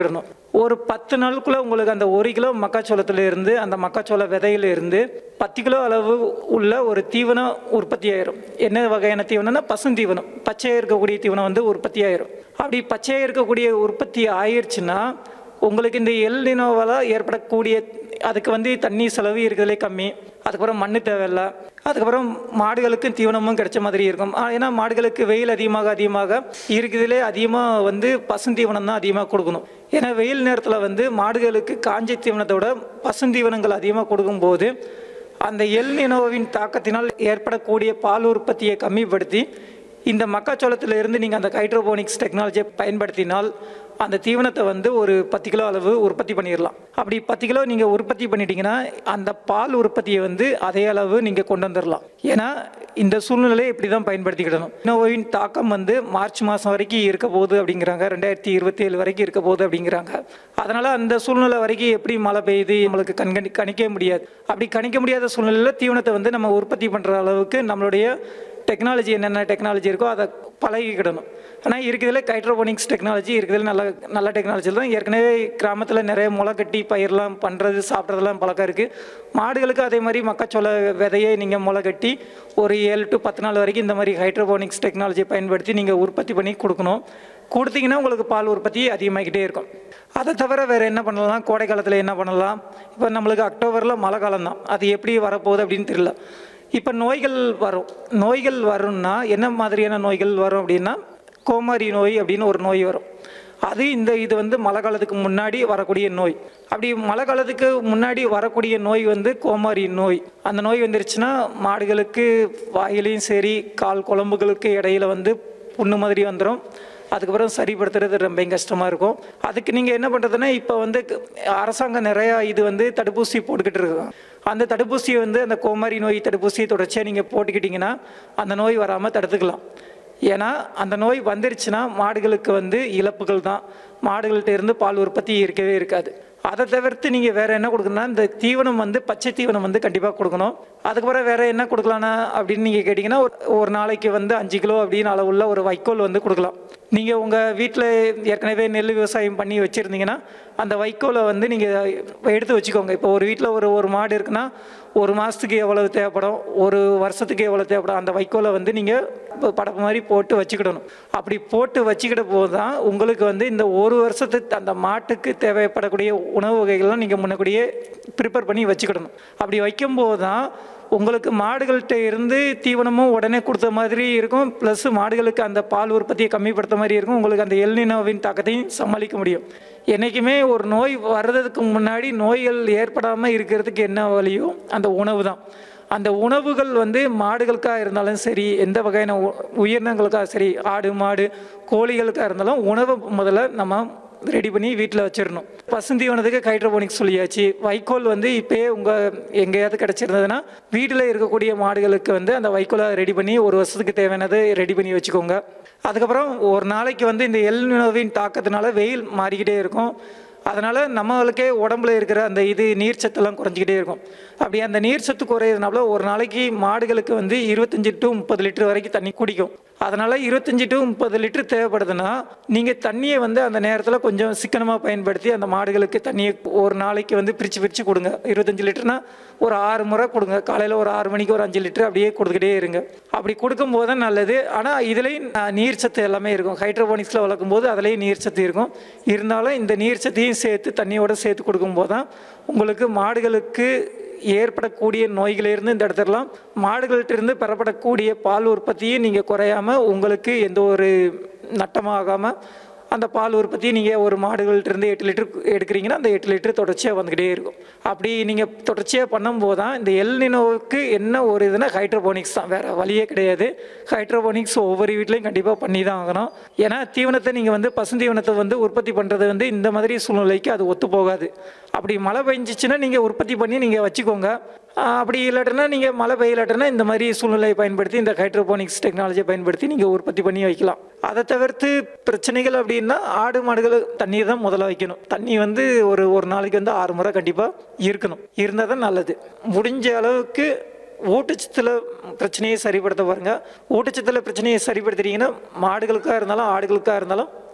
இருந்தோம் ஒரு பத்து நாளுக்குள்ள உங்களுக்கு அந்த ஒரு கிலோ மக்காச்சோளத்துல இருந்து அந்த மக்காச்சோள விதையில இருந்து பத்து கிலோ அளவு உள்ள ஒரு தீவனம் உற்பத்தி ஆயிரும் என்ன வகையான தீவனம்னா பசுந்தீவனம் பச்சையாக இருக்கக்கூடிய தீவனம் வந்து உற்பத்தி ஆயிரும் அப்படி பச்சையாக இருக்கக்கூடிய உற்பத்தி ஆயிருச்சுன்னா உங்களுக்கு இந்த எல் நினோவால் ஏற்படக்கூடிய அதுக்கு வந்து தண்ணி செலவு இருக்கிறதுலே கம்மி அதுக்கப்புறம் மண்ணு தேவையில்ல அதுக்கப்புறம் மாடுகளுக்கு தீவனமும் கிடைச்ச மாதிரி இருக்கும் ஆ, ஏன்னா மாடுகளுக்கு வெயில் அதிகமாக அதிகமாக இருக்கிறதுலே அதிகமாக வந்து பசுந்தீவனம் தான் அதிகமாக கொடுக்கணும் ஏன்னா வெயில் நேரத்தில் வந்து மாடுகளுக்கு காஞ்ச தீவனத்தை விட பசுந்தீவனங்கள் அதிகமாக கொடுக்கும்போது அந்த எல் நினோவின் தாக்கத்தினால் ஏற்படக்கூடிய பால் உற்பத்தியை கம்மிப்படுத்தி இந்த மக்காச்சோளத்துல இருந்து நீங்கள் அந்த ஹைட்ரோபோனிக்ஸ் டெக்னாலஜியை பயன்படுத்தினால் அந்த தீவனத்தை வந்து ஒரு பத்து கிலோ அளவு உற்பத்தி பண்ணிடலாம் அப்படி பத்து கிலோ நீங்கள் உற்பத்தி பண்ணிட்டீங்கன்னா அந்த பால் உற்பத்தியை வந்து அதே அளவு நீங்கள் கொண்டு வந்துடலாம் ஏன்னா இந்த சூழ்நிலையை இப்படி தான் பயன்படுத்திக்கிடணும் நோயின் தாக்கம் வந்து மார்ச் மாதம் வரைக்கும் இருக்க போகுது அப்படிங்கிறாங்க ரெண்டாயிரத்தி இருபத்தி ஏழு வரைக்கும் இருக்க போகுது அப்படிங்கிறாங்க அதனால் அந்த சூழ்நிலை வரைக்கும் எப்படி மழை பெய்யுது நம்மளுக்கு கண்கணி கணிக்க முடியாது அப்படி கணிக்க முடியாத சூழ்நிலையில் தீவனத்தை வந்து நம்ம உற்பத்தி பண்ணுற அளவுக்கு நம்மளுடைய டெக்னாலஜி என்னென்ன டெக்னாலஜி இருக்கோ அதை பழகிக்கிடணும் ஆனால் இருக்கிறதுல ஹைட்ரோபோனிக்ஸ் டெக்னாலஜி இருக்கிறதுல நல்ல நல்ல டெக்னாலஜி தான் ஏற்கனவே கிராமத்தில் நிறைய முளை கட்டி பயிரெலாம் பண்ணுறது சாப்பிட்றதெல்லாம் பழக்கம் இருக்குது மாடுகளுக்கு அதே மாதிரி மக்காச்சோள விதையை நீங்கள் முளை கட்டி ஒரு ஏழு டு பத்து நாள் வரைக்கும் இந்த மாதிரி ஹைட்ரோபோனிக்ஸ் டெக்னாலஜியை பயன்படுத்தி நீங்கள் உற்பத்தி பண்ணி கொடுக்கணும் கொடுத்தீங்கன்னா உங்களுக்கு பால் உற்பத்தி அதிகமாகிக்கிட்டே இருக்கும் அதை தவிர வேறு என்ன பண்ணலாம் கோடை காலத்தில் என்ன பண்ணலாம் இப்போ நம்மளுக்கு அக்டோபரில் மழை காலம் தான் அது எப்படி வரப்போகுது அப்படின்னு தெரியல இப்போ நோய்கள் வரும் நோய்கள் வரும்னா என்ன மாதிரியான நோய்கள் வரும் அப்படின்னா கோமாரி நோய் அப்படின்னு ஒரு நோய் வரும் அது இந்த இது வந்து மழை காலத்துக்கு முன்னாடி வரக்கூடிய நோய் அப்படி மழை காலத்துக்கு முன்னாடி வரக்கூடிய நோய் வந்து கோமாரி நோய் அந்த நோய் வந்துருச்சுன்னா மாடுகளுக்கு வாயிலையும் சரி கால் குழம்புகளுக்கு இடையில வந்து புண்ணு மாதிரி வந்துடும் அதுக்கப்புறம் சரிப்படுத்துறது ரொம்ப கஷ்டமாக இருக்கும் அதுக்கு நீங்கள் என்ன பண்ணுறதுன்னா இப்போ வந்து க- அரசாங்கம் நிறையா இது வந்து தடுப்பூசி போட்டுக்கிட்டு இருக்காங்க அந்த தடுப்பூசியை வந்து அந்த கோமாரி நோய் தடுப்பூசியை தொடர்ச்சியாக நீங்கள் போட்டுக்கிட்டிங்கன்னா அந்த நோய் வராமல் தடுத்துக்கலாம் ஏன்னா அந்த நோய் வந்துருச்சுன்னா மாடுகளுக்கு வந்து இழப்புகள் தான் மாடுகள்கிட்ட இருந்து பால் உற்பத்தி இருக்கவே இருக்காது அதை தவிர்த்து நீங்கள் வேறு என்ன கொடுக்கணும்னா இந்த தீவனம் வந்து பச்சை தீவனம் வந்து கண்டிப்பாக கொடுக்கணும் அதுக்கப்புறம் வேறு என்ன கொடுக்கலான்னா அப்படின்னு நீங்கள் கேட்டிங்கன்னா ஒரு ஒரு நாளைக்கு வந்து அஞ்சு கிலோ அப்படின்னு அளவுள்ள ஒரு வைக்கோல் வந்து கொடுக்கலாம் நீங்கள் உங்கள் வீட்டில் ஏற்கனவே நெல் விவசாயம் பண்ணி வச்சுருந்தீங்கன்னா அந்த வைக்கோலை வந்து நீங்கள் எடுத்து வச்சுக்கோங்க இப்போ ஒரு வீட்டில் ஒரு ஒரு மாடு இருக்குன்னா ஒரு மாதத்துக்கு எவ்வளவு தேவைப்படும் ஒரு வருஷத்துக்கு எவ்வளோ தேவைப்படும் அந்த வைக்கோலை வந்து நீங்கள் படப்பு மாதிரி போட்டு வச்சுக்கிடணும் அப்படி போட்டு வச்சுக்கிட போது தான் உங்களுக்கு வந்து இந்த ஒரு வருஷத்துக்கு அந்த மாட்டுக்கு தேவைப்படக்கூடிய உணவு வகைகள்லாம் நீங்கள் முன்னக்கூடியே ப்ரிப்பேர் பண்ணி வச்சுக்கிடணும் அப்படி வைக்கும்போது தான் உங்களுக்கு மாடுகள்கிட்ட இருந்து தீவனமும் உடனே கொடுத்த மாதிரி இருக்கும் ப்ளஸ் மாடுகளுக்கு அந்த பால் உற்பத்தியை கம்மிப்படுத்த மாதிரி இருக்கும் உங்களுக்கு அந்த எல்னினோவின் தாக்கத்தையும் சமாளிக்க முடியும் என்றைக்குமே ஒரு நோய் வர்றதுக்கு முன்னாடி நோய்கள் ஏற்படாமல் இருக்கிறதுக்கு என்ன வழியோ அந்த உணவு தான் அந்த உணவுகள் வந்து மாடுகளுக்காக இருந்தாலும் சரி எந்த வகையான உ- உயிரினங்களுக்காக சரி ஆடு மாடு கோழிகளுக்காக இருந்தாலும் உணவை முதல்ல நம்ம ரெடி பண்ணி வீட்டில் வச்சிடணும் பசுந்தீவனத்துக்கு ஹைட்ரோபோனிக்ஸ் சொல்லியாச்சு வைக்கோல் வந்து இப்போயே உங்கள் எங்கேயாவது கிடச்சிருந்ததுன்னா வீட்டில் இருக்கக்கூடிய மாடுகளுக்கு வந்து அந்த வைக்கோலை ரெடி பண்ணி ஒரு வருஷத்துக்கு தேவையானதை ரெடி பண்ணி வச்சுக்கோங்க அதுக்கப்புறம் ஒரு நாளைக்கு வந்து இந்த எல் நிலவின் தாக்கத்தினால வெயில் மாறிக்கிட்டே இருக்கும் அதனால் நம்மளுக்கே உடம்புல இருக்கிற அந்த இது நீர் சத்தெல்லாம் குறைஞ்சிக்கிட்டே இருக்கும் அப்படி அந்த நீர் சத்து குறையிறதுனால ஒரு நாளைக்கு மாடுகளுக்கு வந்து இருபத்தஞ்சி டு முப்பது லிட்டர் வரைக்கும் தண்ணி குடிக்கும் அதனால் இருபத்தஞ்சி டு முப்பது லிட்டர் தேவைப்படுதுன்னா நீங்கள் தண்ணியை வந்து அந்த நேரத்தில் கொஞ்சம் சிக்கனமாக பயன்படுத்தி அந்த மாடுகளுக்கு தண்ணியை ஒரு நாளைக்கு வந்து பிரித்து பிரித்து கொடுங்க இருபத்தஞ்சி லிட்டர்னா ஒரு ஆறு முறை கொடுங்க காலையில் ஒரு ஆறு மணிக்கு ஒரு அஞ்சு லிட்டர் அப்படியே கொடுத்துக்கிட்டே இருங்க அப்படி கொடுக்கும்போது தான் நல்லது ஆனால் இதுலேயும் அஹ், நீர் சத்து எல்லாமே இருக்கும் ஹைட்ரோபோனிக்ஸில் வளர்க்கும் போது அதுலேயும் நீர் சத்து இருக்கும் இருந்தாலும் இந்த நீர் சத்தையும் சேர்த்து தண்ணியோட சேர்த்து கொடுக்கும்போது தான் உங்களுக்கு மாடுகளுக்கு ஏற்படக்கூடிய நோய்களிலிருந்து இந்த இடத்துலாம் மாடுகள்கிட்ட இருந்து பெறப்படக்கூடிய பால் உற்பத்தியும் நீங்கள் குறையாம உங்களுக்கு எந்த ஒரு நட்டமாகாமல் அந்த பால் உற்பத்தி நீங்கள் ஒரு மாடுகள்ட்ட இருந்து எட்டு லிட்டர் எடுக்கிறீங்கன்னா அந்த எட்டு லிட்டர் தொடர்ச்சியாக வந்துக்கிட்டே இருக்கும் அப்படி நீங்கள் தொடர்ச்சியாக பண்ணும்போது தான் இந்த எல்னினோவுக்கு என்ன ஒரு இதுனா ஹைட்ரோபோனிக்ஸ் தான் வேறு வழியே கிடையாது ஹைட்ரோபோனிக்ஸ் ஒவ்வொரு வீட்லேயும் கண்டிப்பாக பண்ணி தான் ஆகணும் ஏன்னா தீவனத்தை நீங்கள் வந்து பசுந்தீவனத்தை வந்து உற்பத்தி பண்ணுறது வந்து இந்த மாதிரி சூழ்நிலைக்கு அது ஒத்து போகாது அப்படி மழை பெஞ்சிச்சுன்னா நீங்கள் உற்பத்தி பண்ணி நீங்கள் வச்சுக்கோங்க ஆஹ் அப்படி இல்லாட்டினா நீங்கள் மழை பெய்யலாட்டினா இந்த மாதிரி சூழ்நிலையை பயன்படுத்தி இந்த ஹைட்ரோபோனிக்ஸ் டெக்னாலஜியை பயன்படுத்தி நீங்கள் உற்பத்தி பண்ணி வைக்கலாம் அதை தவிர்த்து பிரச்சனைகள் அப்படின்னா ஆடு மாடுகள் தண்ணீர் தான் முதல்ல வைக்கணும் தண்ணி வந்து ஒரு ஒரு நாளைக்கு வந்து ஆறு முறை கண்டிப்பாக இருக்கணும் இருந்தால் தான் நல்லது முடிஞ்ச அளவுக்கு ஊட்டச்சத்தில் பிரச்சனையை சரிப்படுத்த பாருங்க ஊட்டச்சத்தில் பிரச்சனையை சரிப்படுத்துறீங்கன்னா மாடுகளுக்காக இருந்தாலும் ஆடுகளுக்காக இருந்தாலும்